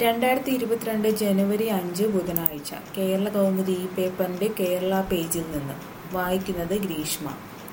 രണ്ടായിരത്തി ഇരുപത്തിരണ്ട് ജനുവരി അഞ്ച് ബുധനാഴ്ച കേരള കൗമുദി ഈ പേപ്പറിന്റെ കേരള പേജിൽ നിന്ന് വായിക്കുന്നത് ഗ്രീഷ്മ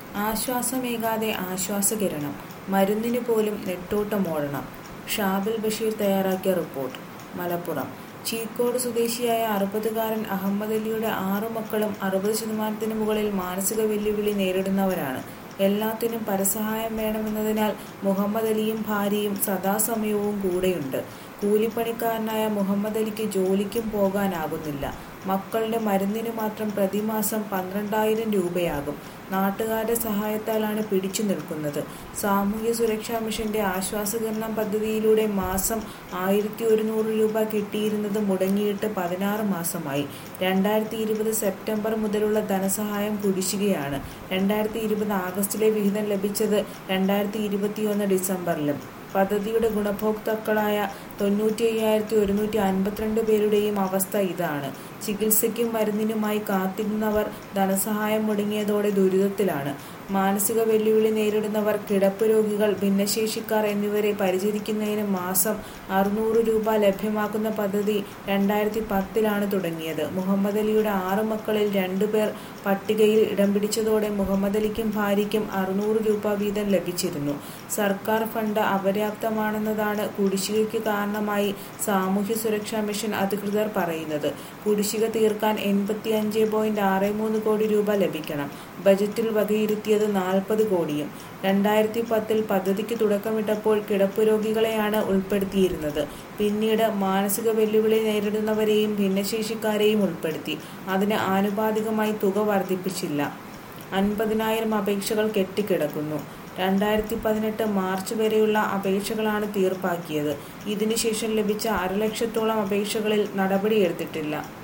ആശ്വാസമേകാതെ ആശ്വാസകിരണം മരുന്നിനു പോലും നെട്ടോട്ടമോടണം ഷാബിൽ ബഷീർ തയ്യാറാക്കിയ റിപ്പോർട്ട് മലപ്പുറം ചീക്കോട് സ്വദേശിയായ അറുപതുകാരൻ അഹമ്മദ് അലിയുടെ ആറു മക്കളും അറുപത് ശതമാനത്തിന് മുകളിൽ മാനസിക വെല്ലുവിളി നേരിടുന്നവരാണ് എല്ലാത്തിനും പരസഹായം വേണമെന്നതിനാൽ മുഹമ്മദ് അലിയും ഭാര്യയും സദാസമയവും കൂടെയുണ്ട് കൂലിപ്പണിക്കാരനായ മുഹമ്മദ് അലിക്ക് ജോലിക്കും പോകാനാകുന്നില്ല മക്കളുടെ മരുന്നിന് മാത്രം പ്രതിമാസം പന്ത്രണ്ടായിരം രൂപയാകും നാട്ടുകാരുടെ സഹായത്താലാണ് പിടിച്ചു നിൽക്കുന്നത് സാമൂഹ്യ സുരക്ഷാ മിഷന്റെ ആശ്വാസകിരണം പദ്ധതിയിലൂടെ മാസം ആയിരത്തി ഒരുന്നൂറ് രൂപ കിട്ടിയിരുന്നത് മുടങ്ങിയിട്ട് പതിനാറ് മാസമായി രണ്ടായിരത്തി ഇരുപത് സെപ്റ്റംബർ മുതലുള്ള ധനസഹായം കുടിശ്ശികയാണ് രണ്ടായിരത്തി ഇരുപത് ആഗസ്റ്റിലെ വിഹിതം ലഭിച്ചത് രണ്ടായിരത്തി ഇരുപത്തിയൊന്ന് ഡിസംബറിലും പദ്ധതിയുടെ ഗുണഭോക്താക്കളായ തൊണ്ണൂറ്റി അയ്യായിരത്തി ഒരുന്നൂറ്റി അൻപത്തിരണ്ട് പേരുടെയും അവസ്ഥ ഇതാണ് ചികിത്സയ്ക്കും മരുന്നിനുമായി കാത്തിരുന്നവർ ധനസഹായം മുടങ്ങിയതോടെ ദുരിതത്തിലാണ് മാനസിക വെല്ലുവിളി നേരിടുന്നവർ കിടപ്പ് രോഗികൾ ഭിന്നശേഷിക്കാർ എന്നിവരെ പരിചരിക്കുന്നതിന് മാസം അറുന്നൂറ് രൂപ ലഭ്യമാക്കുന്ന പദ്ധതി രണ്ടായിരത്തി പത്തിലാണ് തുടങ്ങിയത് മുഹമ്മദ് അലിയുടെ ആറ് മക്കളിൽ രണ്ടുപേർ പട്ടികയിൽ ഇടം പിടിച്ചതോടെ മുഹമ്മദ് അലിക്കും ഭാര്യയ്ക്കും അറുന്നൂറ് രൂപ വീതം ലഭിച്ചിരുന്നു സർക്കാർ ഫണ്ട് അപര്യാപ്തമാണെന്നതാണ് കുടിശ്ശികയ്ക്ക് കാരണമായി സാമൂഹ്യ സുരക്ഷാ മിഷൻ അധികൃതർ പറയുന്നത് കുടിശ്ശിക തീർക്കാൻ എൺപത്തിയഞ്ച് പോയിന്റ് ആറ് മൂന്ന് കോടി രൂപ ലഭിക്കണം ബജറ്റിൽ വകയിരുത്തിയത് നാൽപ്പത് കോടിയും രണ്ടായിരത്തി പത്തിൽ പദ്ധതിക്ക് തുടക്കമിട്ടപ്പോൾ കിടപ്പ് രോഗികളെയാണ് ഉൾപ്പെടുത്തിയിരുന്നത് പിന്നീട് മാനസിക വെല്ലുവിളി നേരിടുന്നവരെയും ഭിന്നശേഷിക്കാരെയും ഉൾപ്പെടുത്തി അതിന് ആനുപാതികമായി തുക വർദ്ധിപ്പിച്ചില്ല അൻപതിനായിരം അപേക്ഷകൾ കെട്ടിക്കിടക്കുന്നു രണ്ടായിരത്തി പതിനെട്ട് മാർച്ച് വരെയുള്ള അപേക്ഷകളാണ് തീർപ്പാക്കിയത് ഇതിനുശേഷം ലഭിച്ച അരലക്ഷത്തോളം അപേക്ഷകളിൽ നടപടിയെടുത്തിട്ടില്ല